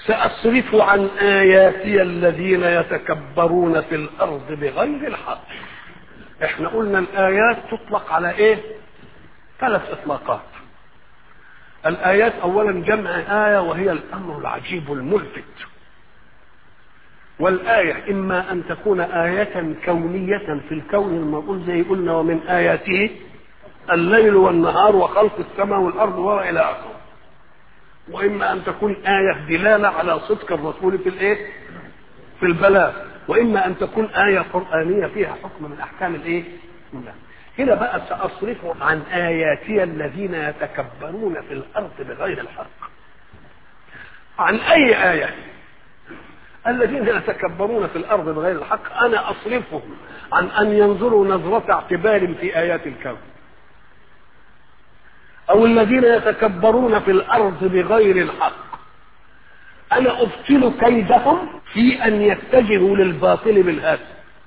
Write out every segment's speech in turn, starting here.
سأصرف عن آياتي الذين يتكبرون في الأرض بغير الحق احنا قلنا الآيات تطلق على ايه ثلاث إطلاقات الآيات أولا جمع آية وهي الأمر العجيب الملفت والآية إما أن تكون آية كونية في الكون المقول زي قلنا ومن آياته الليل والنهار وخلق السماء والأرض وإلى آخره وإما أن تكون آية دلالة على صدق الرسول في الإيه؟ في البلاغ وإما أن تكون آية قرآنية فيها حكم من أحكام الإيه؟ الله. هنا بقى سأصرف عن آياتي الذين يتكبرون في الأرض بغير الحق عن أي آية الذين يتكبرون في الأرض بغير الحق أنا أصرفهم عن أن ينظروا نظرة اعتبار في آيات الكون أو الذين يتكبرون في الأرض بغير الحق أنا أبطل كيدهم في أن يتجهوا للباطل بالهدف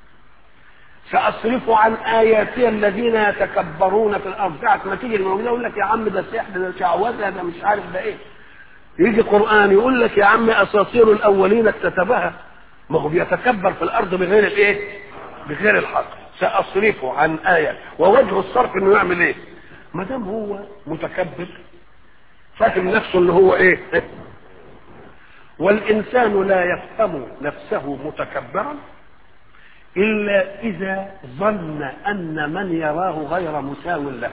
سأصرف عن آياتي الذين يتكبرون في الأرض ساعة ما تيجي الموجودة يقول لك يا عم ده سحر ده شعوذة ده مش عارف ده إيه يجي قرآن يقول لك يا عم أساطير الأولين اكتتبها ما هو بيتكبر في الأرض بغير الإيه؟ بغير الحق سأصرفه عن آية ووجه الصرف إنه يعمل إيه؟ ما دام هو متكبر فاهم نفسه اللي هو إيه؟ والإنسان لا يفهم نفسه متكبرا إلا إذا ظن أن من يراه غير مساو له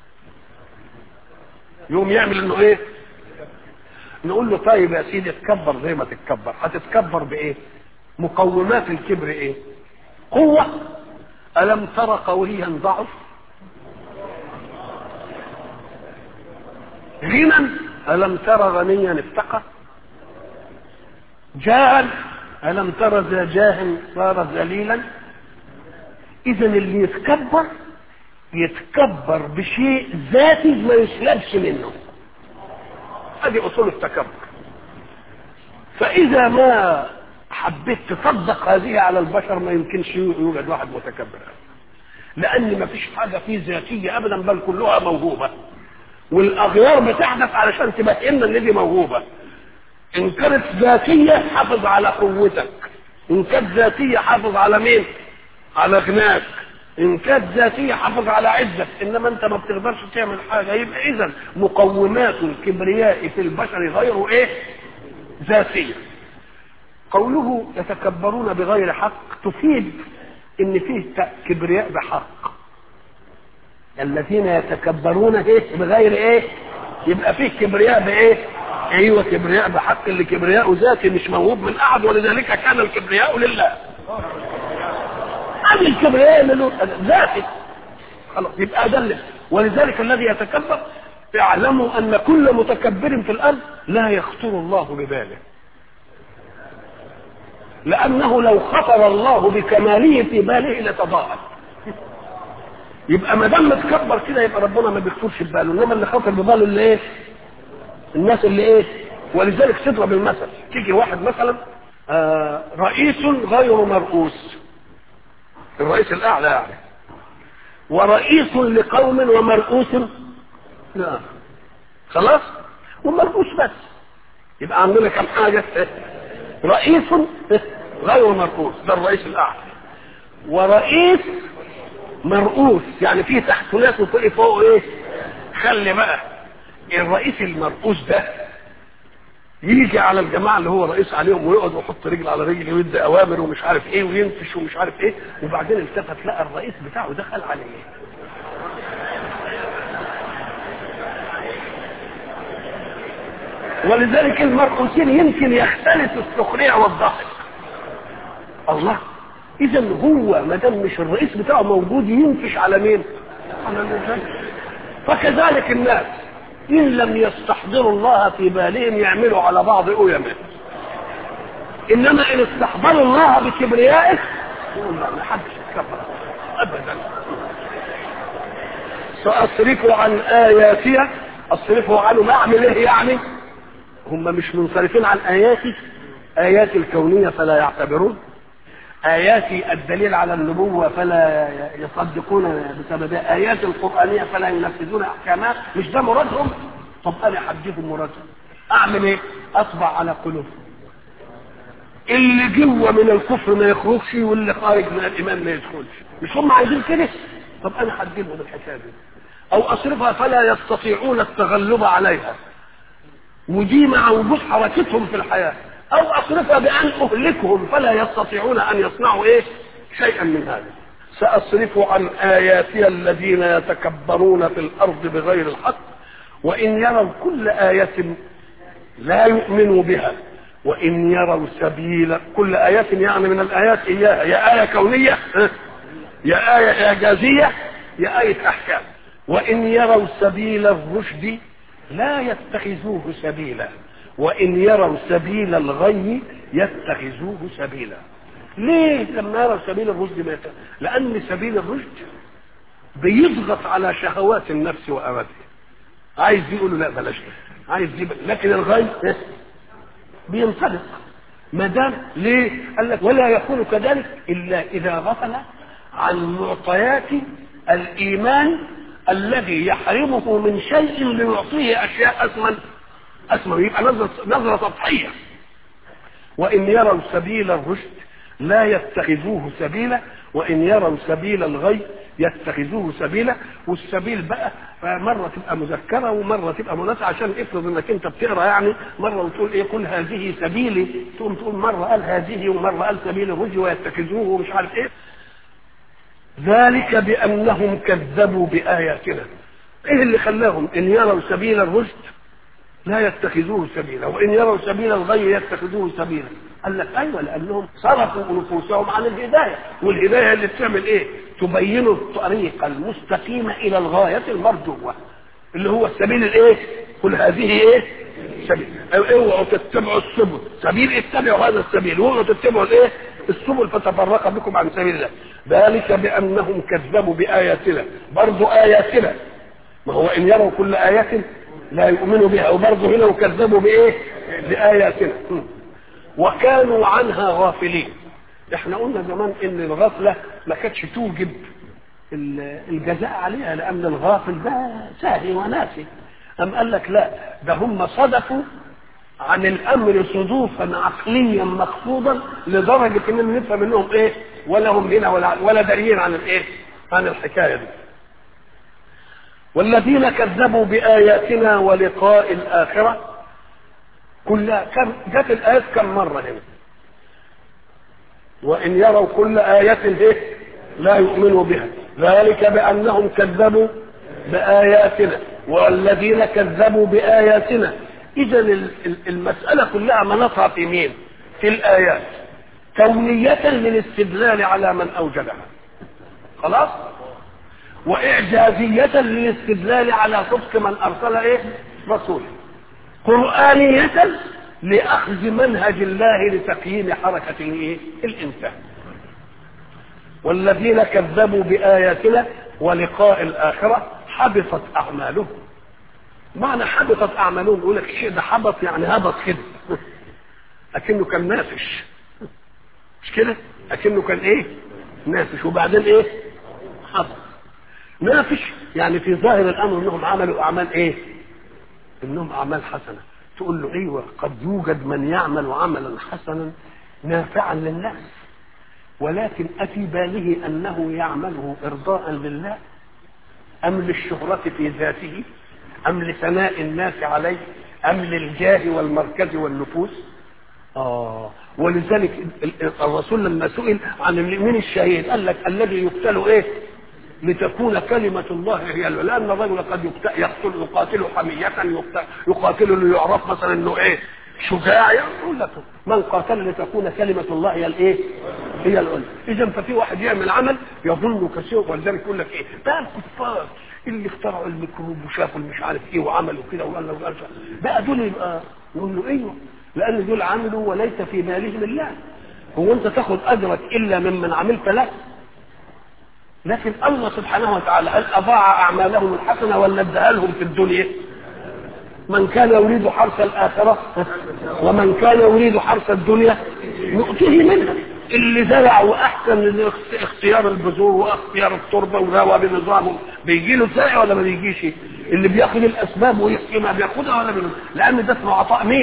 يوم يعمل إنه إيه؟ نقول له طيب يا سيدي اتكبر زي ما تتكبر هتتكبر بايه مقومات الكبر ايه قوة ألم تر قويا ضعف غنى ألم تر غنيا افتقر جاهل ألم تر ذا جاه صار ذليلا إذا اللي يتكبر يتكبر بشيء ذاتي ما يسلبش منه هذه اصول التكبر فاذا ما حبيت تطبق هذه على البشر ما يمكنش يوجد واحد متكبر لان ما فيش حاجه فيه ذاتيه ابدا بل كلها موهوبه والاغيار بتحدث علشان تبين ان دي موهوبه ان كانت ذاتيه حافظ على قوتك ان كانت ذاتيه حافظ على مين على غناك ان كانت ذاتيه حافظ على عزك انما انت ما بتقدرش تعمل حاجه يبقى اذا مقومات الكبرياء في البشر غير ايه ذاتيه قوله يتكبرون بغير حق تفيد ان فيه كبرياء بحق الذين يتكبرون ايه بغير ايه يبقى فيه كبرياء بايه ايوه كبرياء بحق اللي كبرياء ذاتي مش موهوب من احد ولذلك كان الكبرياء لله هذه الكبرياء اللي له ذاتي خلاص يبقى دل ولذلك الذي يتكبر اعلموا ان كل متكبر في الارض لا يخطر الله بباله لانه لو خطر الله بكماله في باله لتضاءل يبقى ما دام متكبر كده يبقى ربنا ما بيخطرش بباله انما اللي خاطر بباله اللي ايه الناس اللي ايه ولذلك تضرب المثل تيجي واحد مثلا آه رئيس غير مرؤوس الرئيس الاعلى يعني ورئيس لقوم ومرؤوس لا خلاص ومرؤوس بس يبقى عندنا كم حاجه رئيس غير مرؤوس ده الرئيس الاعلى ورئيس مرؤوس يعني فيه تحت ناس وفوق فوق ايه خلي بقى الرئيس المرؤوس ده يجي على الجماعه اللي هو رئيس عليهم ويقعد ويحط رجل على رجل ويدي اوامر ومش عارف ايه وينفش ومش عارف ايه وبعدين التفت لقى الرئيس بتاعه دخل عليه ولذلك المرؤوسين يمكن يختلف السخريه والضحك الله اذا هو ما دام مش الرئيس بتاعه موجود ينفش على مين؟ على الانسان فكذلك الناس ان لم يستحضروا الله في بالهم يعملوا على بعض أيمه انما ان استحضروا الله بكبريائه ما حدش يتكبر ابدا ساصرف عن اياتي اصرفه عنه اعمل ايه يعني هم مش منصرفين عن اياتي اياتي الكونيه فلا يعتبرون آياتي الدليل على النبوة فلا يصدقون بسببها آيات القرآنية فلا ينفذون أحكامها مش ده مرادهم طب أنا حديهم مرادهم أعمل إيه؟ أطبع على قلوبهم اللي جوه من الكفر ما يخرجش واللي خارج من الايمان ما يدخلش مش هم عايزين كده طب انا هديلهم الحكايه دي او اصرفها فلا يستطيعون التغلب عليها ودي مع وجود حركتهم في الحياه او اصرفها بان اهلكهم فلا يستطيعون ان يصنعوا ايه شيئا من هذا ساصرف عن اياتي الذين يتكبرون في الارض بغير الحق وان يروا كل ايه لا يؤمنوا بها وان يروا سبيل كل ايات يعني من الايات اياها يا ايه كونيه يا ايه اعجازيه يا ايه احكام وان يروا سبيل الرشد لا يتخذوه سبيلا وان يروا سبيل الغي يتخذوه سبيلا ليه لما يروا سبيل الرشد ما يتخذ لان سبيل الرشد بيضغط على شهوات النفس وارادها عايز دي يقول له لا بلاش عايز دي بل... لكن الغي بينطلق ما دام ليه؟ قال لك ولا يكون كذلك الا اذا غفل عن معطيات الايمان الذي يحرمه من شيء ليعطيه اشياء اسمن اسمن يبقى نظره نظره سطحيه وان يروا سبيل الرشد لا يتخذوه سبيلا وان يروا سبيل الغي يتخذوه سبيلا والسبيل بقى مره تبقى مذكره ومره تبقى مناسبه عشان افرض انك انت بتقرا يعني مره وتقول ايه قل هذه سبيلي تقوم تقول مره قال هذه ومره قال سبيل الرشد ويتخذوه ومش عارف ايه ذلك بانهم كذبوا باياتنا ايه اللي خلاهم ان يروا سبيل الرشد لا يتخذوه سبيلا وان يروا سبيل الغي يتخذوه سبيلا قال لك ايوه لانهم صرفوا نفوسهم عن الهدايه والهدايه اللي بتعمل ايه تبين الطريق المستقيم الى الغايه المرجوه اللي هو السبيل الايه قل هذه ايه سبيل اوعوا تتبعوا السبل سبيل اتبعوا هذا السبيل واوعوا تتبعوا الايه السبل فتفرق بكم عن سبيل الله ذلك بانهم كذبوا باياتنا برضو اياتنا ما هو ان يروا كل ايه لا يؤمنوا بها وبرضه هنا وكذبوا بايه باياتنا وكانوا عنها غافلين احنا قلنا زمان ان الغفله ما كانتش توجب الجزاء عليها لان الغافل ده ساهي وناسي ام قال لك لا ده هم صدفوا عن الامر صدوفا عقليا مقصودا لدرجه ان نفهم منهم ايه ولا هم هنا ولا ولا داريين عن الايه عن الحكايه دي والذين كذبوا باياتنا ولقاء الاخره كلها كم جت الايات كم مره هنا وان يروا كل ايه ايه لا يؤمنوا بها ذلك بانهم كذبوا باياتنا والذين كذبوا باياتنا اذا المساله كلها مناطها في مين في الايات كونيه للاستدلال على من اوجدها خلاص واعجازيه للاستدلال على صدق من ارسل ايه رسوله قرآنية لأخذ منهج الله لتقييم حركة الإيه؟ الإنسان والذين كذبوا بآياتنا ولقاء الآخرة حبطت أعمالهم معنى حبطت أعمالهم يقول لك الشيء ده حبط يعني هبط كده أكنه كان نافش مش كده؟ أكنه كان إيه؟ نافش وبعدين إيه؟ حبط نافش يعني في ظاهر الأمر إنهم عملوا أعمال إيه؟ انهم اعمال حسنه تقول له ايوه قد يوجد من يعمل عملا حسنا نافعا للناس ولكن افي باله انه يعمله ارضاء لله ام للشهره في ذاته ام لثناء الناس عليه ام للجاه والمركز والنفوس اه ولذلك الرسول لما سئل عن من الشهيد قال لك الذي يقتل ايه لتكون كلمة الله هي لأن الرجل قد يقتل يقاتل حمية يقاتل ليعرف مثلا انه ايه شجاع يقول لك من قاتل لتكون كلمة الله هي الايه؟ هي العليا، إذا ففي واحد يعمل عمل يظن كثير ولذلك يقول لك ايه؟ ده الكفار اللي اخترعوا الميكروب وشافوا مش عارف ايه وعملوا كده وقال له بقى دول يبقى نقول له ايوه لأن دول عملوا وليس في بالهم الله هو أنت تاخد أجرك إلا ممن عملت له لكن الله سبحانه وتعالى هل أضاع أعمالهم الحسنة ولا اداها لهم في الدنيا؟ من كان يريد حرث الآخرة ومن كان يريد حرث الدنيا نؤتيه منها اللي زرع وأحسن اختيار البذور واختيار التربة وروى بنظامه بيجي له زرع ولا ما بيجيش؟ اللي بياخد الأسباب ويحكمها بياخدها ولا بياخدها؟ لأن ده اسمه عطاء مين؟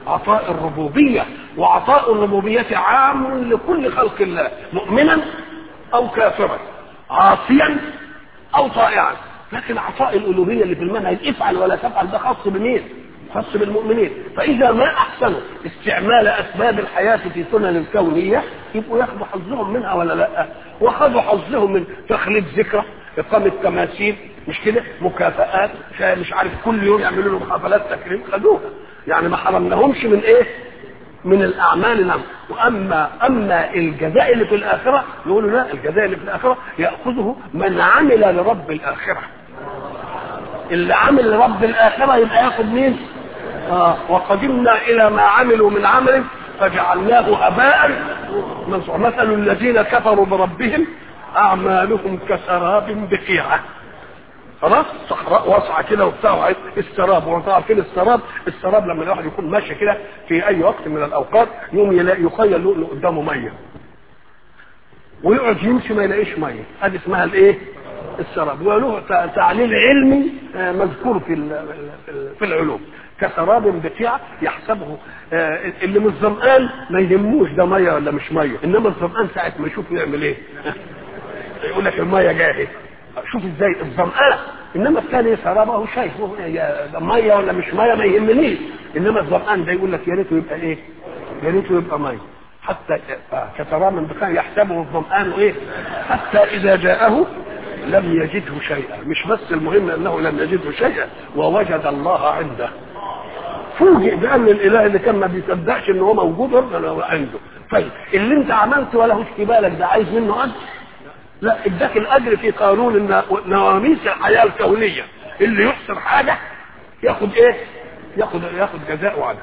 عطاء الربوبية وعطاء الربوبية عام لكل خلق الله مؤمنا أو كافرا عاصيا أو طائعا لكن عطاء الألوهية اللي في المنهج افعل ولا تفعل ده خاص بمين؟ خاص بالمؤمنين فإذا ما أحسنوا استعمال أسباب الحياة في سنن الكونية يبقوا ياخدوا حظهم منها ولا لا وخدوا حظهم من تخليد ذكرى إقامة تماثيل مش كده مكافآت مش عارف كل يوم يعملوا لهم حفلات تكريم خدوها يعني ما حرمناهمش من ايه من الاعمال العام واما اما الجزاء اللي في الاخره يقولوا لا الجزاء اللي في الاخره ياخذه من عمل لرب الاخره اللي عمل لرب الاخره يبقى ياخذ مين آه وقدمنا الى ما عملوا من عمل فجعلناه هباء منصورا مثل الذين كفروا بربهم اعمالهم كسراب بقيعه خلاص صحراء واسعه كده وبتاع السراب وانتوا عارفين السراب السراب لما الواحد يكون ماشي كده في اي وقت من الاوقات يوم يلاقي يخيل له انه قدامه ميه ويقعد يمشي ما يلاقيش ميه هذه اسمها الايه السراب وله تعليل علمي مذكور في في العلوم كسراب بقيعة يحسبه اللي مش ظمآن ما يهموش ده ميه ولا مش ميه انما الظمآن ساعه ما يشوفه يعمل ايه يقول لك الميه جاهز شوف ازاي الظمآن انما الثاني سرابه شايفه ده ميه ولا مش ميه ما يهمنيش انما الظمآن ده يقول لك يا ريته يبقى ايه يا ريته يبقى ميه حتى كسراب من بقاء يحسبه الظمآن ايه حتى اذا جاءه لم يجده شيئا مش بس المهم انه لم يجده شيئا ووجد الله عنده فوجئ بان الاله اللي كان ما بيصدقش ان هو موجود ربنا عنده طيب اللي انت عملته ولا في بالك ده عايز منه اجر لا اداك الاجر في قانون نواميس الحياه الكونيه اللي يحسن حاجه ياخد ايه ياخد ياخد جزاءه عنها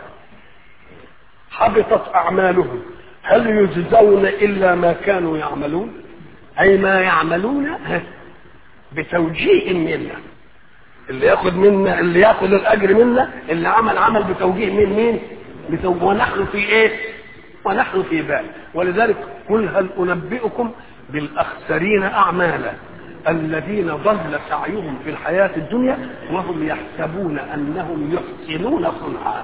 حبطت اعمالهم هل يجزون الا ما كانوا يعملون اي ما يعملون بتوجيه منا اللي ياخد منا اللي ياخد الاجر منا اللي عمل عمل بتوجيه من مين بتوجيه ونحن في ايه ونحن في بال ولذلك قل هل انبئكم بالاخسرين اعمالا الذين ضل سعيهم في الحياه الدنيا وهم يحسبون انهم يحسنون صنعا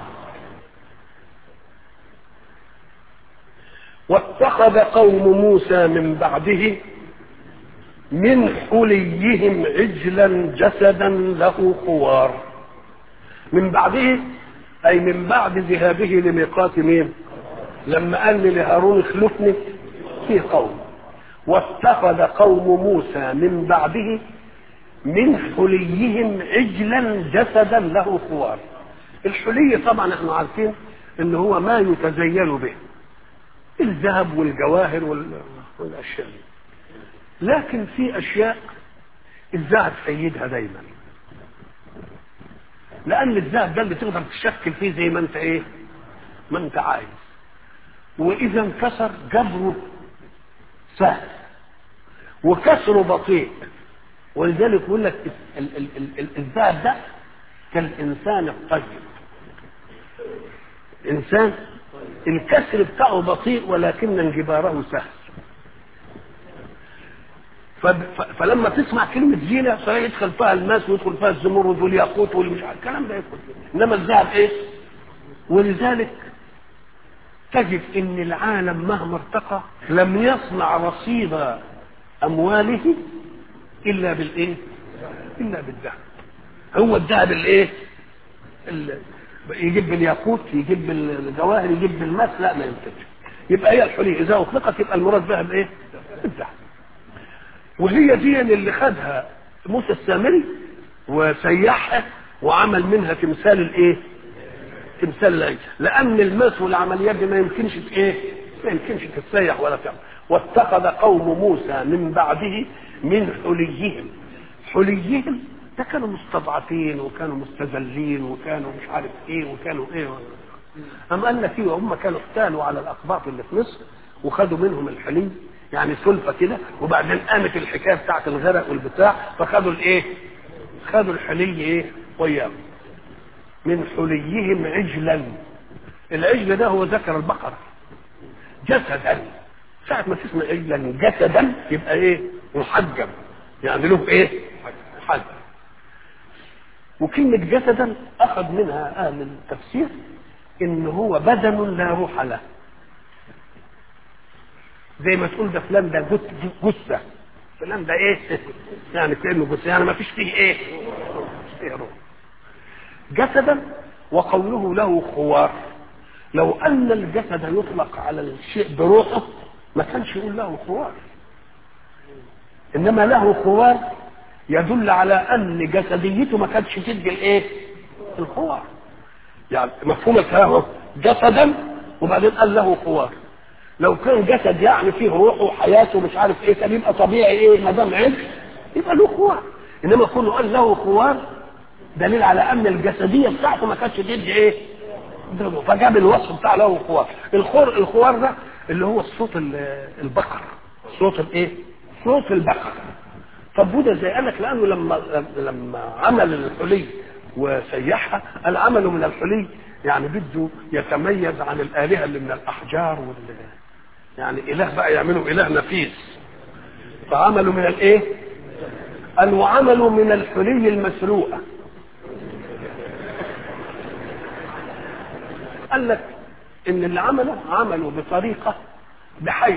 واتخذ قوم موسى من بعده من حليهم عجلا جسدا له خوار من بعده اي من بعد ذهابه لميقات مين لما قال لهارون اخلفني في قوم واتخذ قوم موسى من بعده من حليهم عجلا جسدا له خوار الحلي طبعا احنا عارفين ان هو ما يتزين به الذهب والجواهر والاشياء دي لكن في اشياء الذهب سيدها دايما لان الذهب ده اللي تقدر تشكل فيه زي ما انت ايه ما انت عايز واذا انكسر جبره سهل وكسره بطيء ولذلك يقول لك الذهب ده كالانسان الطيب انسان الكسر بتاعه بطيء ولكن انجباره سهل فلما تسمع كلمة زينة فيدخل فيها الماس ويدخل فيها الزمرد والياقوت والمش الكلام ده يدخل انما الذهب ايه؟ ولذلك تجد ان العالم مهما ارتقى لم يصنع رصيد امواله الا بالايه؟ الا بالذهب هو الذهب الايه؟ يجيب بالياقوت يجيب بالجواهر يجيب بالماس لا ما ينتجش يبقى هي الحلي اذا اطلقت يبقى المراد بها بايه؟ الذهب وهي دي اللي خدها موسى السامري وسيحها وعمل منها تمثال الايه؟ تمثال العيد لان الماس والعمليات دي ما يمكنش ايه؟ ما يمكنش تتسيح ولا تعمل واتخذ قوم موسى من بعده من حليهم حليهم ده كانوا مستضعفين وكانوا مستذلين وكانوا مش عارف ايه وكانوا ايه أم قال لك ايه هم كانوا احتالوا على الاقباط اللي في مصر وخدوا منهم الحلي يعني سلفة كده وبعدين قامت الحكايه بتاعت الغرق والبتاع فخدوا الايه؟ خدوا الحلي ايه؟ وياهم من حليهم عجلا العجل ده هو ذكر البقرة جسدا ساعة ما تسمع عجلا جسدا يبقى ايه؟ محجم يعني له ايه؟ حجم وكلمة جسدا أخذ منها أهل التفسير ان هو بدن لا روح له زي ما تقول ده فلان ده جث- جثه فلان ده ايه يعني كانه جثه يعني ما فيش فيه ايه فيه روح جسدا وقوله له خوار لو ان الجسد يطلق على الشيء بروحه ما كانش يقول له خوار انما له خوار يدل على ان جسديته ما كانتش تدي الايه الخوار يعني مفهوم الكلام جسدا وبعدين قال له خوار لو كان جسد يعني فيه روحه وحياته مش عارف ايه كان يبقى طبيعي ايه ما دام عجل يبقى له خوار انما كونه قال له خوار دليل على ان الجسديه بتاعته ما كانتش تدي ايه ده فجاب الوصف بتاع له خوار الخور الخوار ده اللي هو الصوت ال- البقر صوت الايه صوت البقر طب وده زي قال لك لانه لما لما عمل الحلي وسيحها قال عمله من الحلي يعني بده يتميز عن الالهه اللي من الاحجار وال يعني اله بقى يعملوا اله نفيس فعملوا من الايه؟ قال وعملوا من الحلي المسروقه قال لك ان اللي عمله عمله بطريقه بحيث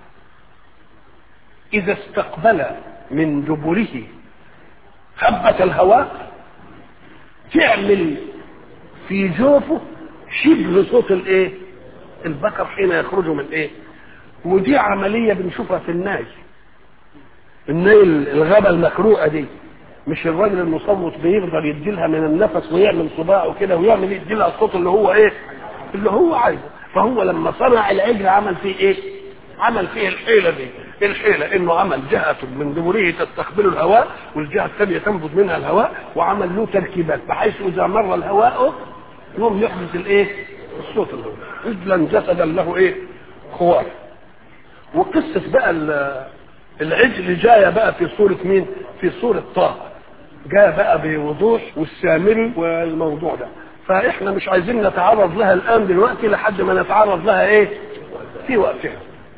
اذا استقبل من دبره هبة الهواء تعمل في جوفه شبه صوت الايه البكر حين يخرج من ايه ودي عملية بنشوفها في الناي الناي الغابة المكروءة دي مش الراجل المصوت بيقدر يديلها من النفس ويعمل صباعه كده ويعمل يديلها الصوت اللي هو ايه اللي هو عايزه فهو لما صنع العجل عمل فيه ايه عمل فيه الحيلة دي الحيلة انه عمل جهة من دبره تستقبل الهواء والجهة الثانية تنبض منها الهواء وعمل له تركيبات بحيث اذا مر الهواء يوم يحدث الايه الصوت اللي هو رجلا جسدا له ايه خوار وقصة بقى ال- العجل جاية بقى في صورة مين في صورة طه جاء بقى بوضوح والسامري والموضوع ده فاحنا مش عايزين نتعرض لها الان دلوقتي لحد ما نتعرض لها ايه في وقتها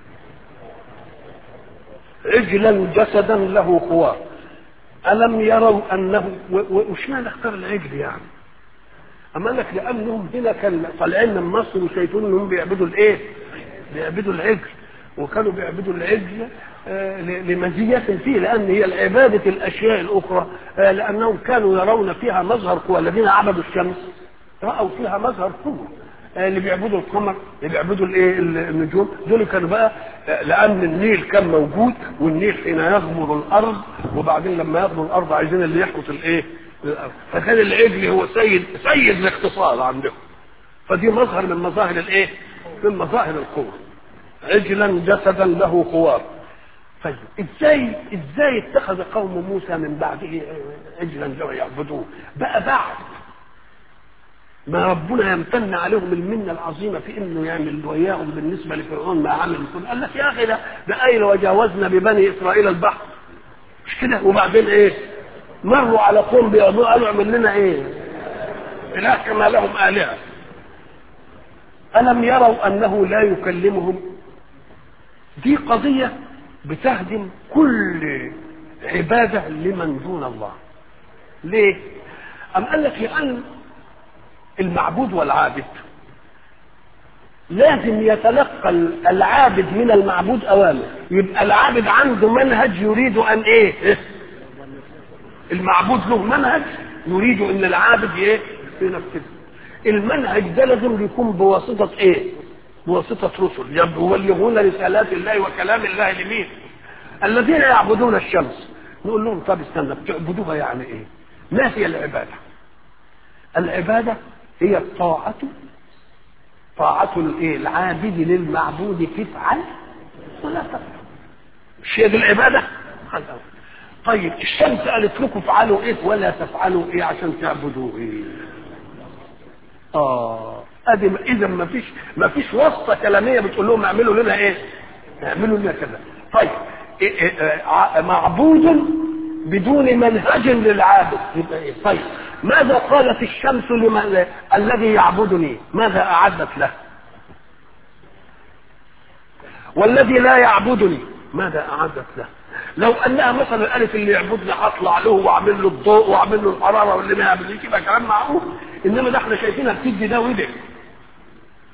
عجلا جسدا له خوار ألم يروا أنه و- و- وش معنى اختار العجل يعني أما قال لك لأنهم هنا كان طالعين من مصر وشايفين إنهم بيعبدوا الإيه؟ بيعبدوا العجل وكانوا بيعبدوا العجل آه، ل- لمزية فيه لأن هي العبادة الأشياء الأخرى آه، لأنهم كانوا يرون فيها مظهر قوة الذين عبدوا الشمس رأوا فيها مظهر قوة آه، اللي بيعبدوا القمر اللي بيعبدوا الايه النجوم دول كانوا بقى آه، لان النيل كان موجود والنيل حين يغمر الارض وبعدين لما يغمر الارض عايزين اللي يحرس الايه الارض فكان العجل هو سيد سيد الاقتصاد عندهم فدي مظهر من مظاهر الايه من مظاهر القوه عجلا جسدا له خوار طيب ازاي ازاي اتخذ قوم موسى من بعده عجلا له يعبدوه بقى بعد ما ربنا يمتن عليهم المنه العظيمه في انه يعمل وياهم بالنسبه لفرعون ما عمل كل قال لك يا اخي ده ده اين وجاوزنا ببني اسرائيل البحر مش كده وبعدين ايه مروا على قوم بيعبدوا قالوا اعمل لنا ايه اله كما لهم الهه الم يروا انه لا يكلمهم دي قضيه بتهدم كل عباده لمن دون الله ليه ام قال لك لان المعبود والعابد لازم يتلقى العابد من المعبود اوامر يبقى العابد عنده منهج يريد ان ايه المعبود له منهج يريد ان العابد ايه ينفذه المنهج ده لازم يكون بواسطه ايه بواسطه رسل يبلغون رسالات الله وكلام الله لمين الذين يعبدون الشمس نقول لهم طب استنى بتعبدوها يعني ايه ما هي العباده العباده هي الطاعة طاعة الايه العابد للمعبود تفعل ولا تفعل مش هي دي العبادة خلاص. طيب الشمس قالت لكم افعلوا ايه ولا تفعلوا ايه عشان تعبدوا ايه اه ادي اذا ما فيش ما فيش واسطه كلاميه بتقول لهم اعملوا لنا ايه اعملوا لنا كذا طيب إيه إيه ع- معبود بدون منهج للعابد يبقى ايه طيب ماذا قالت الشمس لمن الذي يعبدني ماذا اعدت له والذي لا يعبدني ماذا اعدت له لو انها مثلا قالت اللي يعبدني هطلع له واعمل له الضوء واعمل له الحراره واللي ما يعملش يبقى كلام معروف انما ده احنا شايفينها بتدي ده وده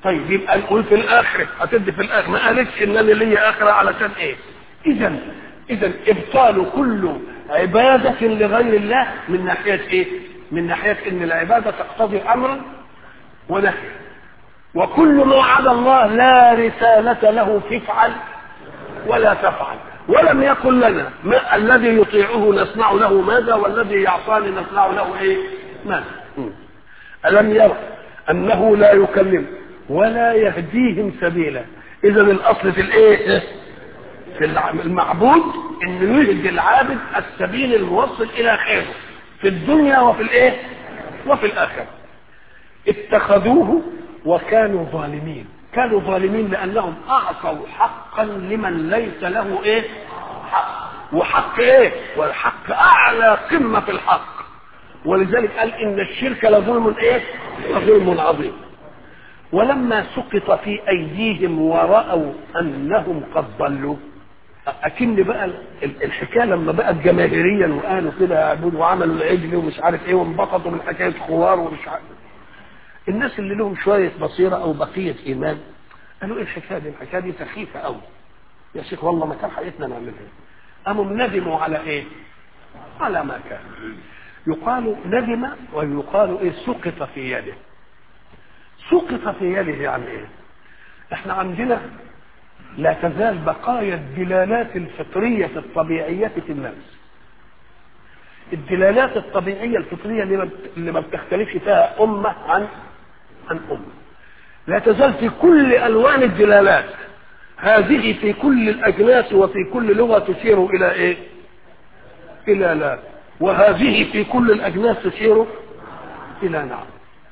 طيب يبقى نقول في الاخره هتدي في الاخره ما قالتش ان انا ليا اخره علشان ايه اذا اذا ابطال كل عباده لغير الله من ناحيه ايه من ناحيه ان العباده تقتضي امرا ونهيا وكل ما عدا الله لا رساله له فافعل ولا تفعل ولم يقل لنا ما الذي يطيعه نصنع له ماذا والذي يعصاني نصنع له ايه ماذا الم يرى انه لا يكلم ولا يهديهم سبيلا اذا الاصل في الايه في المعبود انه يهدي العابد السبيل الموصل الى خيره في الدنيا وفي الايه وفي الاخره اتخذوه وكانوا ظالمين كانوا ظالمين لانهم اعطوا حقا لمن ليس له ايه حق وحق ايه والحق اعلى قمه في الحق ولذلك قال ان الشرك لظلم ايه لظلم عظيم ولما سقط في ايديهم وراوا انهم قد ضلوا اكن بقى الحكايه لما بقت جماهيريا وقالوا كده يعبدوا وعملوا العجل ومش عارف ايه وانبسطوا من حكايه خوار ومش عارف الناس اللي لهم شويه بصيره او بقيه ايمان قالوا ايه الحكايه دي الحكايه دي سخيفه قوي يا شيخ والله ما كان حقيقتنا نعملها قاموا ندموا على ايه على ما كان يقال ندم ويقال ايه سقط في يده سقط في يده يعني ايه احنا عندنا لا تزال بقايا الدلالات الفطرية الطبيعية في النفس الدلالات الطبيعية الفطرية اللي ما بتختلفش فيها أمة عن عن أمة لا تزال في كل ألوان الدلالات هذه في كل الأجناس وفي كل لغة تشير إلى إيه؟ إلى لا وهذه في كل الأجناس تشير إلى نعم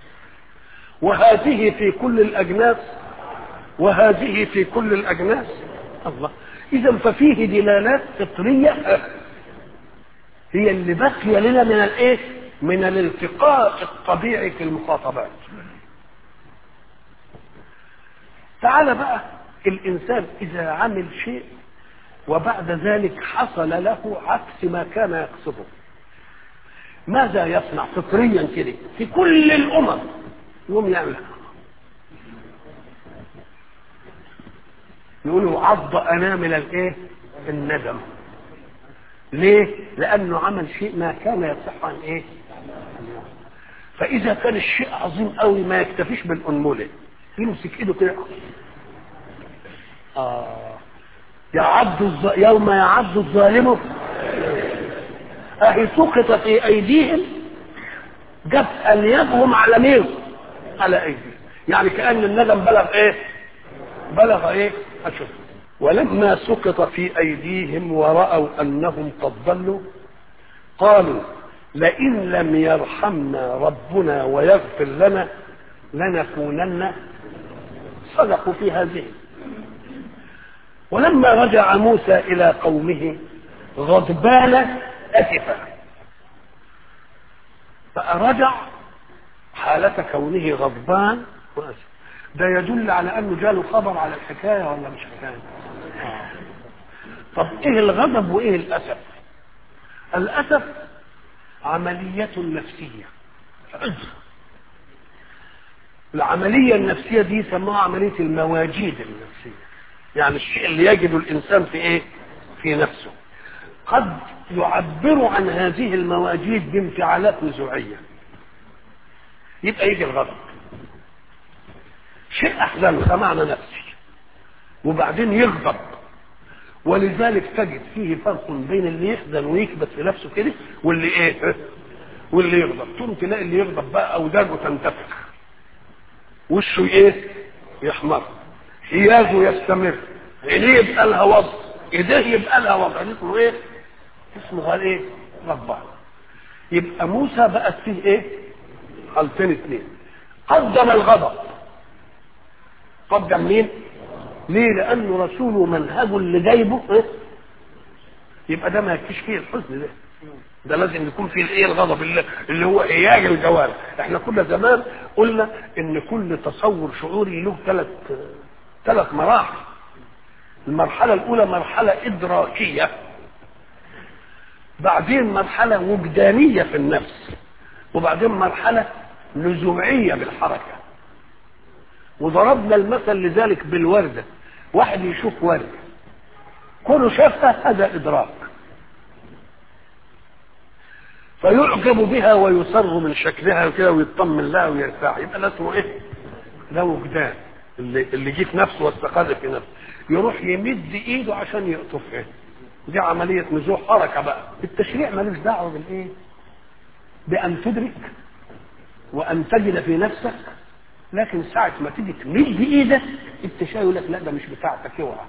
وهذه في كل الأجناس وهذه في كل الأجناس الله إذا ففيه دلالات فطرية هي اللي بقي لنا من الإيه؟ من الالتقاء الطبيعي في المخاطبات تعال بقى الإنسان إذا عمل شيء وبعد ذلك حصل له عكس ما كان يقصده ماذا يصنع فطريا كده في كل الأمم يوم يعمل يقولوا عض انامل الايه الندم ليه لانه عمل شيء ما كان يصح عن ايه فاذا كان الشيء عظيم قوي ما يكتفيش بالانمله يمسك ايده كده اه يعض الظ... يوم يعض الظالم اهي سقط في ايديهم جاب اليابهم على مين على ايديهم يعني كان الندم بلغ ايه بلغ ايه أشوف ولما سقط في أيديهم ورأوا أنهم قد ضلوا قالوا لئن لم يرحمنا ربنا ويغفر لنا لنكونن صدقوا في هذه ولما رجع موسى إلى قومه غضبان أسفا فرجع حالة كونه غضبان وأسف ده يدل على انه جاله خبر على الحكايه ولا مش حكايه آه. طب ايه الغضب وايه الاسف الاسف عمليه نفسيه العمليه النفسيه دي سموها عمليه المواجيد النفسيه يعني الشيء اللي يجد الانسان في ايه في نفسه قد يعبر عن هذه المواجيد بانفعالات نزوعيه يبقى يجي الغضب شيء احزن سمعنا نفسي وبعدين يغضب ولذلك تجد فيه فرق بين اللي يحزن ويكبت في نفسه كده واللي ايه واللي يغضب تقوم تلاقي اللي يغضب بقى اوداجه تنتفخ وشه ايه يحمر حيازه يستمر عينيه يبقى لها وضع ايديه يبقى لها وضع اسمه ايه اسمه قال ايه غضبان يبقى موسى بقت فيه ايه حالتين اثنين قدم الغضب قدم مين ليه لانه رسوله منهجه اللي جايبه إيه؟ يبقى ده ما يكفيش فيه الحزن ده ده لازم يكون فيه الايه الغضب اللي, اللي هو اياج الجوارح احنا كنا زمان قلنا ان كل تصور شعوري له ثلاث ثلاث مراحل المرحله الاولى مرحله ادراكيه بعدين مرحله وجدانيه في النفس وبعدين مرحله نزوعيه بالحركه وضربنا المثل لذلك بالوردة واحد يشوف وردة كله شافها هذا إدراك فيعجب بها ويسر من شكلها كده ويطمن لها ويرتاح يبقى ده اسمه ايه؟ ده وجدان اللي اللي جه في نفسه واستقر في نفسه يروح يمد ايده عشان يقطفها دي عملية نزوح حركة بقى التشريع ملوش دعوة بالايه؟ بأن تدرك وأن تجد في نفسك لكن ساعة ما تيجي تمد ايدك التشاي يقول لك لا ده مش بتاعتك اوعى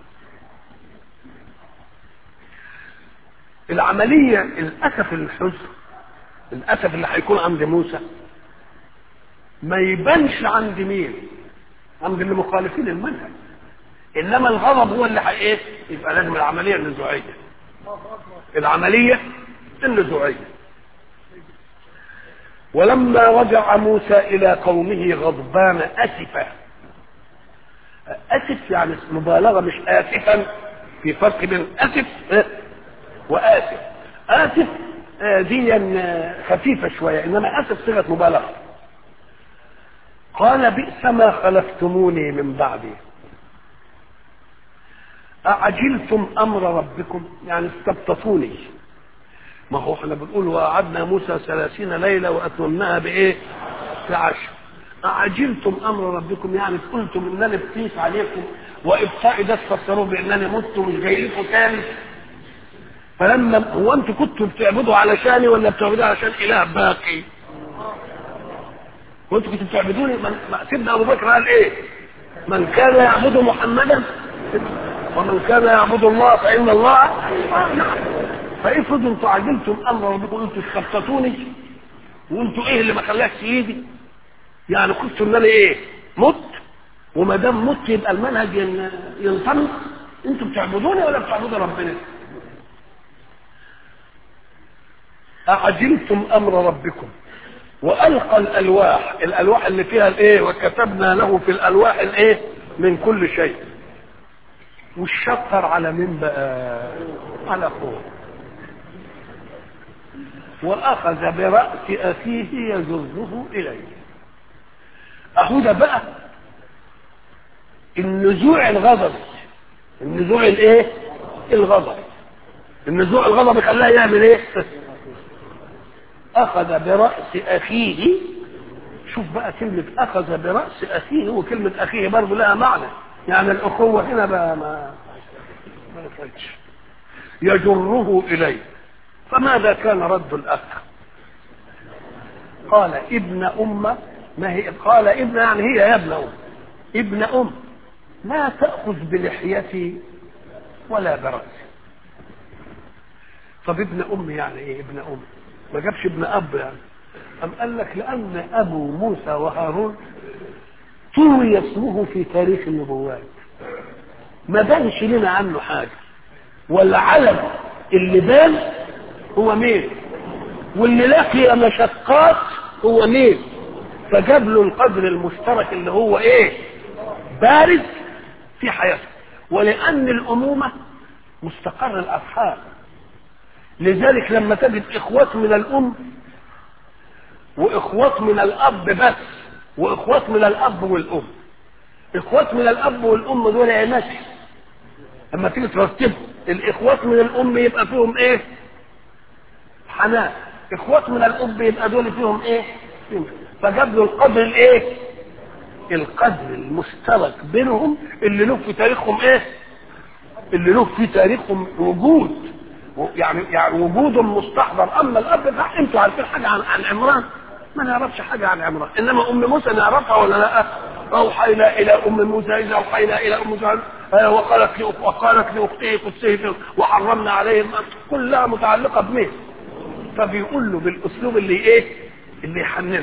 العملية الأسف الحزن الأسف اللي هيكون عند موسى ما يبانش عند مين عند اللي مخالفين المنهج انما الغضب هو اللي ايه يبقى لازم العمليه النزوعيه العمليه النزوعيه ولما رجع موسى الى قومه غضبان اسفا اسف يعني مبالغه مش اسفا في فرق بين اسف واسف اسف دي خفيفه شويه انما اسف صيغه مبالغه قال بئس ما خلفتموني من بعدي أعجلتم أمر ربكم يعني استبطفوني ما هو احنا بنقول وعدنا موسى ثلاثين ليلة وأتممناها بإيه؟ بعشر أعجلتم أمر ربكم يعني قلتم إنني بطيف عليكم وإبطائي ده تفسروه بإنني مت ومش جاي لكم تاني فلما هو أنتوا كنتوا بتعبدوا علشاني ولا بتعبدوا علشان إله باقي؟ وانتوا كنتوا بتعبدوني من سيدنا ابو بكر قال ايه من كان يعبد محمدا ومن كان يعبد الله فان الله فافرضوا انتوا عجلتم امر ربكم انتوا استبطتوني وانتوا ايه اللي ما خلاش ايدي يعني قلتوا ان انا ايه مت وما دام مت يبقى المنهج ينطلق انتوا بتعبدوني ولا بتعبدوا ربنا أعجلتم أمر ربكم والقى الالواح الالواح اللي فيها الايه وكتبنا له في الالواح الايه من كل شيء والشطر على مين بقى على اخوه واخذ براس اخيه يجره اليه اهو ده بقى النزوع الغضب النزوع الايه الغضب النزوع الغضب خلاه يعمل ايه أخذ برأس أخيه شوف بقى كلمة أخذ برأس أخيه وكلمة أخيه برضه لها معنى يعني الأخوة هنا بقى ما ما نفعتش يجره إليه فماذا كان رد الأخ قال ابن أم ما هي قال ابن يعني هي يا ابن أم ابن أم لا تأخذ بلحيتي ولا برأسي طب ابن أم يعني إيه ابن أم ما جابش ابن اب يعني أم قال لك لأن أبو موسى وهارون طوي اسمه في تاريخ النبوات ما بانش لنا عنه حاجة والعلم اللي بان هو مين واللي لقي مشقات هو مين فجاب له القدر المشترك اللي هو ايه بارز في حياته ولأن الأمومة مستقر الأفحام لذلك لما تجد اخوات من الام واخوات من الاب بس واخوات من الاب والام اخوات من الاب والام دول عماشي لما تيجي ترتبهم الاخوات من الام يبقى فيهم ايه حنان اخوات من الاب يبقى دول فيهم ايه فيهم. فجاب له القدر الايه القدر المشترك بينهم اللي له في تاريخهم ايه اللي له في تاريخهم وجود يعني يعني وجود مستحضر اما الاب انتوا عارفين حاجه عن عن عمران ما نعرفش حاجه عن عمران انما ام موسى نعرفها ولا لا اوحينا الى ام موسى اذا اوحينا الى ام موسى وقالت لي وقالت لاخته قدسيه وحرمنا عليهم كلها متعلقه بمين فبيقول له بالاسلوب اللي ايه اللي يحننه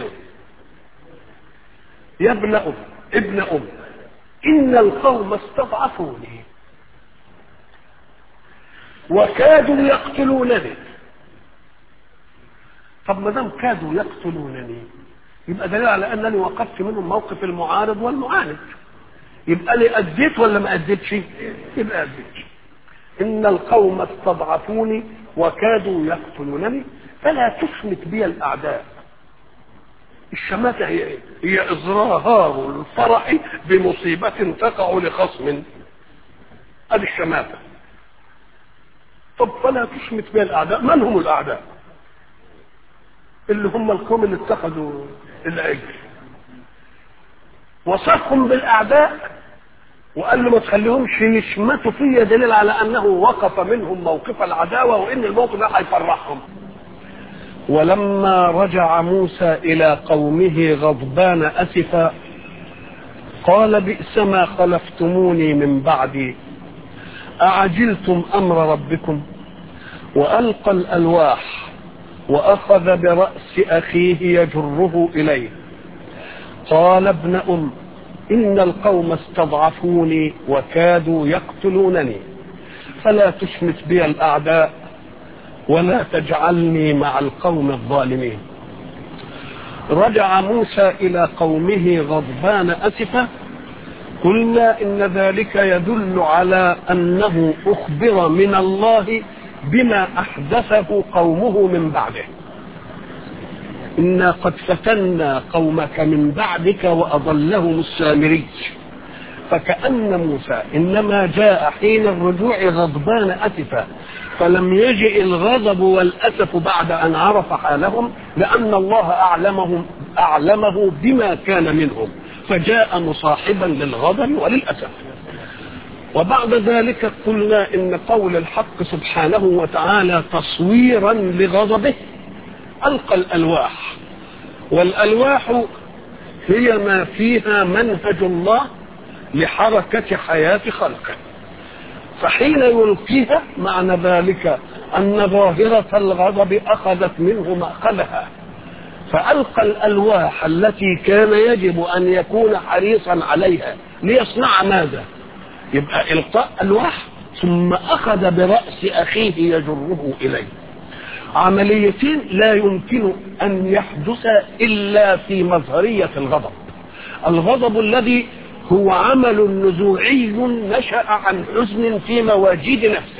يا ابن ام ابن ام ان القوم استضعفوني وكادوا يقتلونني طب ما دام كادوا يقتلونني يبقى دليل على انني وقفت منهم موقف المعارض والمعاند يبقى لي اديت ولا ما اديتش يبقى اديت ان القوم استضعفوني وكادوا يقتلونني فلا تشمت بي الاعداء الشماتة هي ايه؟ هي إظهار الفرح بمصيبة تقع لخصم ادي الشماتة طب فلا تشمت بها الأعداء من هم الأعداء اللي هم القوم اللي اتخذوا العجل وصفهم بالأعداء وقال له ما تخليهمش يشمتوا فيا دليل على أنه وقف منهم موقف العداوة وإن الموقف ده هيفرحهم ولما رجع موسى إلى قومه غضبان أسفا قال بئس ما خلفتموني من بعدي أعجلتم أمر ربكم وألقى الألواح وأخذ برأس أخيه يجره إليه قال ابن أم إن القوم استضعفوني وكادوا يقتلونني فلا تشمت بي الأعداء ولا تجعلني مع القوم الظالمين رجع موسى إلى قومه غضبان أسفا قلنا إن ذلك يدل على أنه أخبر من الله بما أحدثه قومه من بعده إنا قد فتنا قومك من بعدك وأضلهم السامري فكأن موسى إنما جاء حين الرجوع غضبان أسفا فلم يجئ الغضب والأسف بعد أن عرف حالهم لأن الله أعلمهم أعلمه بما كان منهم فجاء مصاحبا للغضب وللأسف وبعد ذلك قلنا إن قول الحق سبحانه وتعالى تصويرا لغضبه ألقى الألواح والألواح هي ما فيها منهج الله لحركة حياة خلقه فحين يلقيها معنى ذلك أن ظاهرة الغضب أخذت منه مأخذها فألقى الألواح التي كان يجب أن يكون حريصا عليها ليصنع ماذا يبقى إلقاء ألواح ثم أخذ برأس أخيه يجره إليه عمليتين لا يمكن أن يحدث إلا في مظهرية الغضب الغضب الذي هو عمل نزوعي نشأ عن حزن في مواجيد نفسه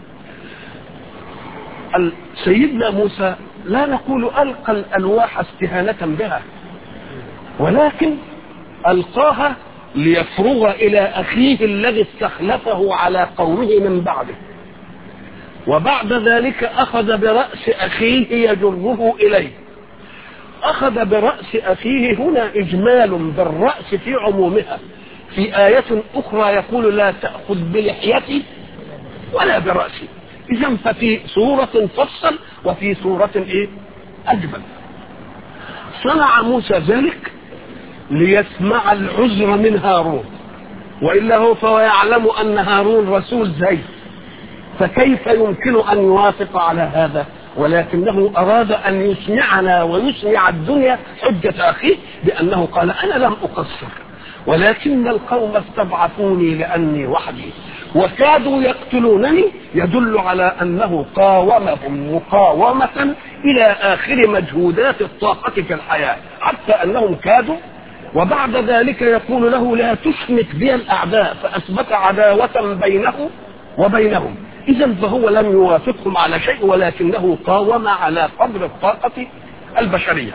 سيدنا موسى لا نقول ألقى الألواح استهانة بها ولكن ألقاها ليفرغ إلى أخيه الذي استخلفه على قومه من بعده وبعد ذلك أخذ برأس أخيه يجره إليه أخذ برأس أخيه هنا إجمال بالرأس في عمومها في آية أخرى يقول لا تأخذ بلحيتي ولا برأسي إذا ففي سورة فصل وفي سورة إيه أجمل صنع موسى ذلك ليسمع العذر من هارون وإلا هو فهو يعلم أن هارون رسول زي فكيف يمكن أن يوافق على هذا ولكنه أراد أن يسمعنا ويسمع الدنيا حجة أخيه بأنه قال أنا لم أقصر ولكن القوم استضعفوني لأني وحدي وكادوا يقتلونني يدل على أنه قاومهم مقاومة إلى آخر مجهودات الطاقة في الحياة حتى أنهم كادوا وبعد ذلك يقول له لا تشمت بي الأعداء فأثبت عداوة بينه وبينهم إذا فهو لم يوافقهم على شيء ولكنه قاوم على قدر الطاقة البشرية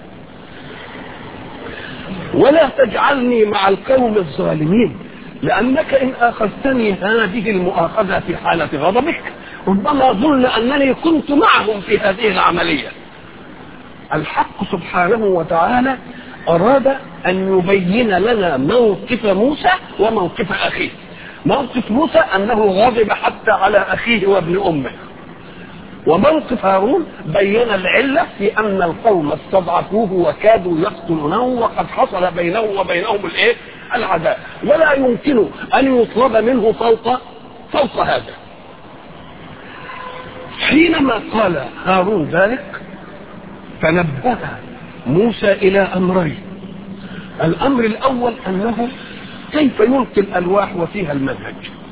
ولا تجعلني مع القوم الظالمين لأنك إن أخذتني هذه المؤاخذة في حالة غضبك ربما ظن أنني كنت معهم في هذه العملية الحق سبحانه وتعالى أراد أن يبين لنا موقف موسى وموقف أخيه موقف موسى أنه غضب حتى على أخيه وابن أمه وموقف هارون بين العلة في أن القوم استضعفوه وكادوا يقتلونه وقد حصل بينه وبينهم الإيه؟ العداء ولا يمكن أن يطلب منه فوق فوق هذا حينما قال هارون ذلك تنبه موسى إلى أمرين الأمر الأول أنه كيف يلقي الألواح وفيها المنهج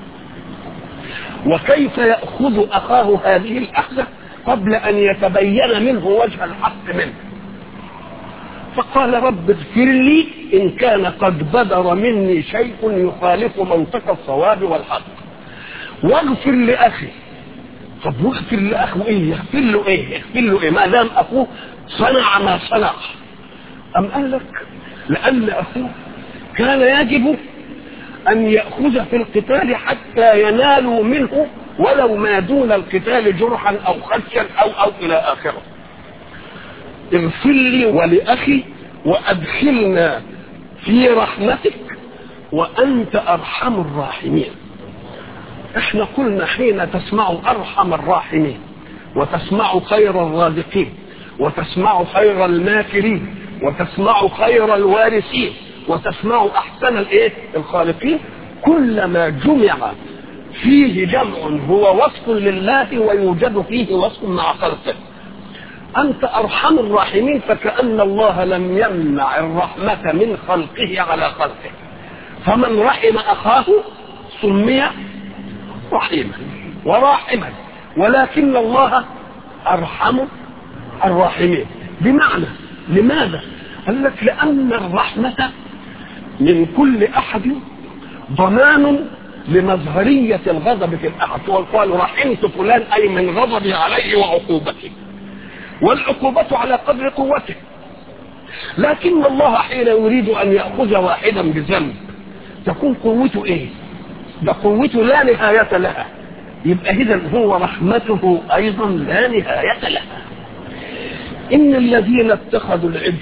وكيف يأخذ أخاه هذه الأخذة قبل أن يتبين منه وجه الحق منه فقال رب اغفر لي إن كان قد بدر مني شيء يخالف منطق الصواب والحق واغفر لأخي طب واغفر لأخوه إيه يغفر له إيه يغفر له إيه ما دام أخوه صنع ما صنع أم قال لك لأن أخوه كان يجب أن يأخذ في القتال حتى ينالوا منه ولو ما دون القتال جرحا أو خدشا أو أو إلى آخره اغفر لي ولأخي وأدخلنا في رحمتك وأنت أرحم الراحمين احنا قلنا حين تسمع أرحم الراحمين وتسمع خير الرازقين وتسمع خير الماكرين وتسمع خير الوارثين وتسمع احسن الايه الخالقين كلما جمع فيه جمع هو وصف لله ويوجد فيه وصف مع خلقه انت ارحم الراحمين فكان الله لم يمنع الرحمه من خلقه على خلقه فمن رحم اخاه سمي رحيما وراحما ولكن الله ارحم الراحمين بمعنى لماذا قال لك لان الرحمه من كل احد ضمان لمظهرية الغضب في الأحد قال رحمت فلان أي من غضبي عليه وعقوبته والعقوبة على قدر قوته لكن الله حين يريد أن يأخذ واحدا بذنب تكون قوته إيه ده قوته لا نهاية لها يبقى إذا هو رحمته أيضا لا نهاية لها إن الذين اتخذوا العجل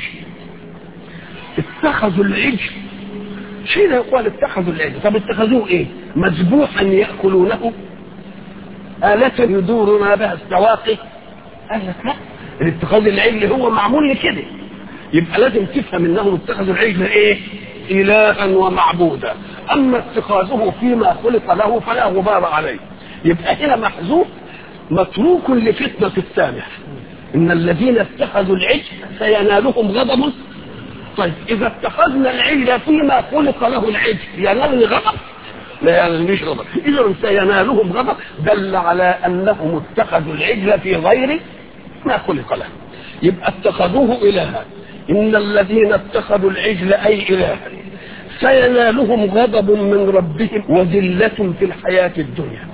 اتخذوا العجل حين يقال اتخذوا العجل طب اتخذوه ايه مذبوحا ياكلونه آلة يدورنا بها السواقي قال لك لا الاتخاذ العجل هو معمول لكده يبقى لازم تفهم انهم اتخذوا العجل ايه الها ومعبودا اما اتخاذه فيما خلق له فلا غبار عليه يبقى هنا محذوف متروك لفتنة السامح ان الذين اتخذوا العجل سينالهم غضب طيب اذا اتخذنا العجل فيما خلق له العجل ينالني غضب لا ينالنيش غضب اذا سينالهم غضب دل على انهم اتخذوا العجل في غير ما خلق له يبقى اتخذوه الها ان الذين اتخذوا العجل اي الها سينالهم غضب من ربهم وذلة في الحياة الدنيا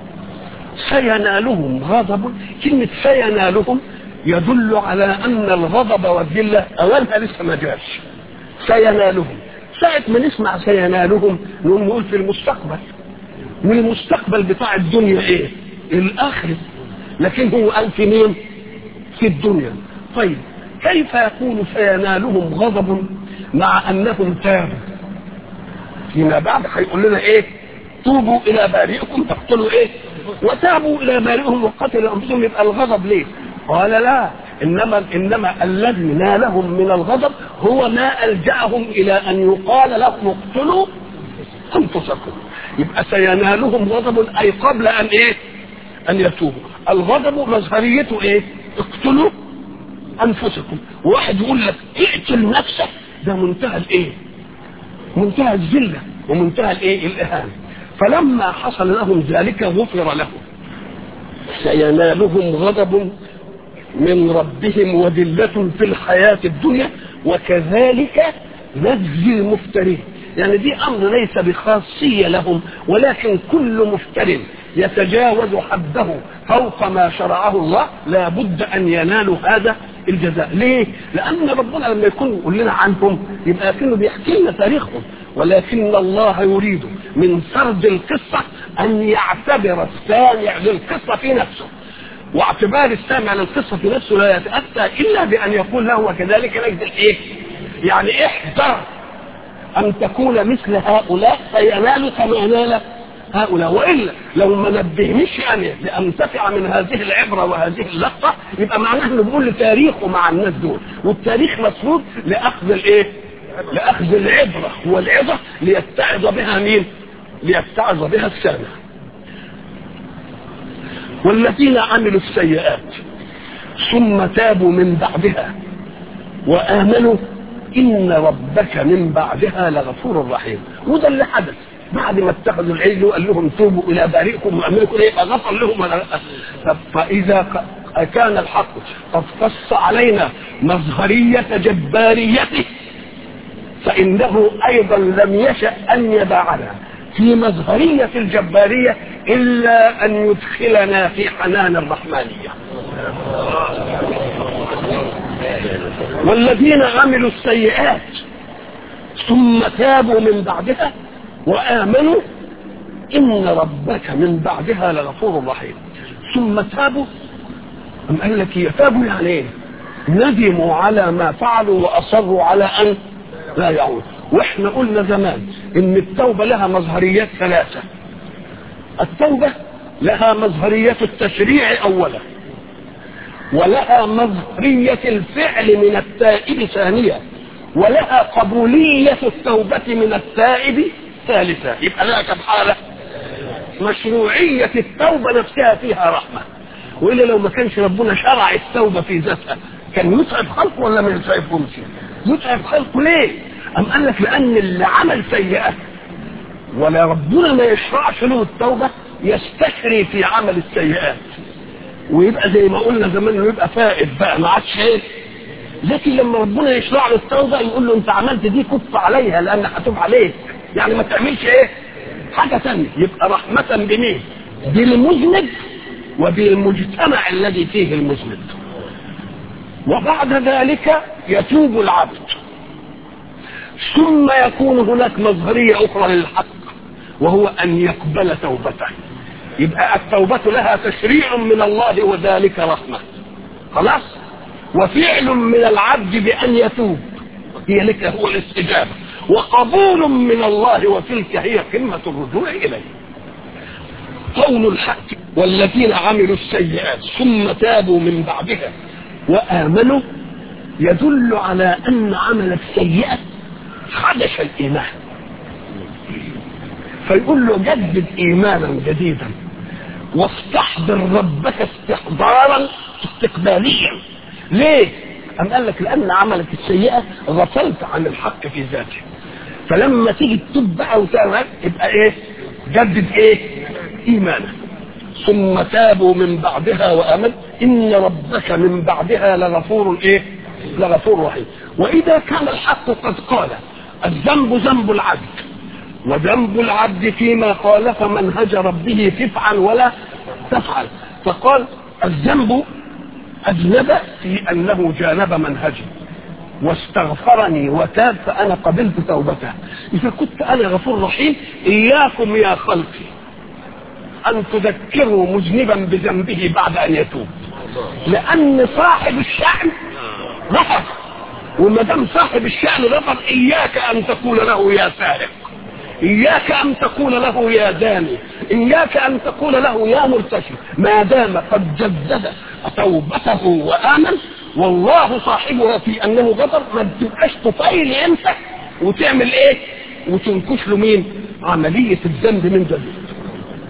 سينالهم غضب كلمة سينالهم يدل على أن الغضب والذلة أولها لسه ما جاش سينالهم ساعة ما نسمع سينالهم نقول نقول في المستقبل والمستقبل بتاع الدنيا ايه الاخر لكن هو قال في مين في الدنيا طيب كيف يكون سينالهم غضب مع انهم تابوا فيما بعد هيقول لنا ايه توبوا الى بارئكم تقتلوا ايه وتابوا الى بارئهم وقتلوا انفسهم يبقى الغضب ليه قال لا انما انما الذي نالهم من الغضب هو ما الجاهم الى ان يقال لهم اقتلوا انفسكم يبقى سينالهم غضب اي قبل ان ايه ان يتوبوا الغضب مظهريته ايه اقتلوا انفسكم واحد يقول لك اقتل نفسك ده منتهى الايه منتهى الذله ومنتهى الايه الاهانه فلما حصل لهم ذلك غفر لهم سينالهم غضب من ربهم وذلة في الحياة الدنيا وكذلك نجزي المفترين يعني دي أمر ليس بخاصية لهم ولكن كل مفتر يتجاوز حده فوق ما شرعه الله لا بد أن ينالوا هذا الجزاء ليه؟ لأن ربنا لما يكون يقول لنا عنهم يبقى كأنه بيحكي لنا تاريخهم ولكن الله يريد من سرد القصة أن يعتبر السامع للقصة في نفسه واعتبار السامع للقصة في نفسه لا يتأتى إلا بأن يقول له وكذلك نجد الإيه؟ يعني احذر أن تكون مثل هؤلاء فينال كما ينال هؤلاء وإلا لو ما نبهنيش أنا لأنتفع من هذه العبرة وهذه اللقطة يبقى معناه إنه بيقول تاريخه مع الناس دول والتاريخ مفروض لأخذ الإيه؟ لأخذ العبرة والعظة ليتعظ بها مين؟ ليتعظ بها السامع والذين عملوا السيئات ثم تابوا من بعدها وآمنوا إن ربك من بعدها لغفور رحيم وده اللي حدث بعد ما اتخذوا العجل وقال لهم توبوا إلى بارئكم وأمركم يبقى غفر لهم ولا فإذا كان الحق قد قص علينا مظهرية جباريته فإنه أيضا لم يشأ أن يدعنا في مظهرية الجبارية إلا أن يدخلنا في حنان الرحمانية والذين عملوا السيئات ثم تابوا من بعدها وآمنوا إن ربك من بعدها لغفور رحيم ثم تابوا أم قال لك يتابوا يعني إيه؟ ندموا على ما فعلوا وأصروا على أن لا يعود وإحنا قلنا زمان إن التوبة لها مظهريات ثلاثة التوبة لها مظهرية التشريع أولا ولها مظهرية الفعل من التائب ثانيا ولها قبولية التوبة من التائب ثالثا يبقى لها كم حالة مشروعية التوبة نفسها فيها رحمة وإلا لو ما كانش ربنا شرع التوبة في ذاتها كان يتعب خلقه ولا ما يتعبهمش يتعب خلقه ليه أم قال لك لأن اللي عمل سيئة ولا ربنا ما يشرعش له التوبة يستشري في عمل السيئات ويبقى زي ما قلنا زمان انه يبقى فائد بقى ما عادش ايه لكن لما ربنا يشرع له التوبه يقول له انت عملت دي كف عليها لان هتوب عليك يعني ما تعملش ايه حاجه ثانيه يبقى رحمه بمين بالمذنب وبالمجتمع الذي فيه المذنب وبعد ذلك يتوب العبد ثم يكون هناك مظهريه اخرى للحق وهو ان يقبل توبته يبقى التوبة لها تشريع من الله وذلك رحمة خلاص وفعل من العبد بأن يتوب هي لك هو الاستجابة وقبول من الله وتلك هي قمة الرجوع إليه قول الحق والذين عملوا السيئات ثم تابوا من بعدها وآمنوا يدل على أن عمل السيئة خدش الإيمان فيقول له جدد ايمانا جديدا واستحضر ربك استحضارا استقباليا ليه ام قال لك لان عملك السيئه غفلت عن الحق في ذاته فلما تيجي تتوب بقى وتعمل يبقى ايه جدد ايه ايمانا ثم تابوا من بعدها وامن ان ربك من بعدها لغفور ايه لغفور رحيم واذا كان الحق قد قال الذنب ذنب العبد وذنب العبد فيما خالف منهج ربه تفعل ولا تفعل فقال الذنب أذنب في أنه جانب منهجي واستغفرني وتاب فأنا قبلت توبته إذا كنت أنا غفور رحيم إياكم يا خلقي أن تذكروا مذنبا بذنبه بعد أن يتوب لأن صاحب الشأن غفر وما دام صاحب الشأن غفر إياك أن تقول له يا سارق إياك أن تقول له يا داني إياك أن تقول له يا مرتشي ما دام قد جدد توبته وآمن والله صاحبها في أنه غفر ما تبقاش تطيل أنت وتعمل إيه وتنكش له مين عملية الذنب من جديد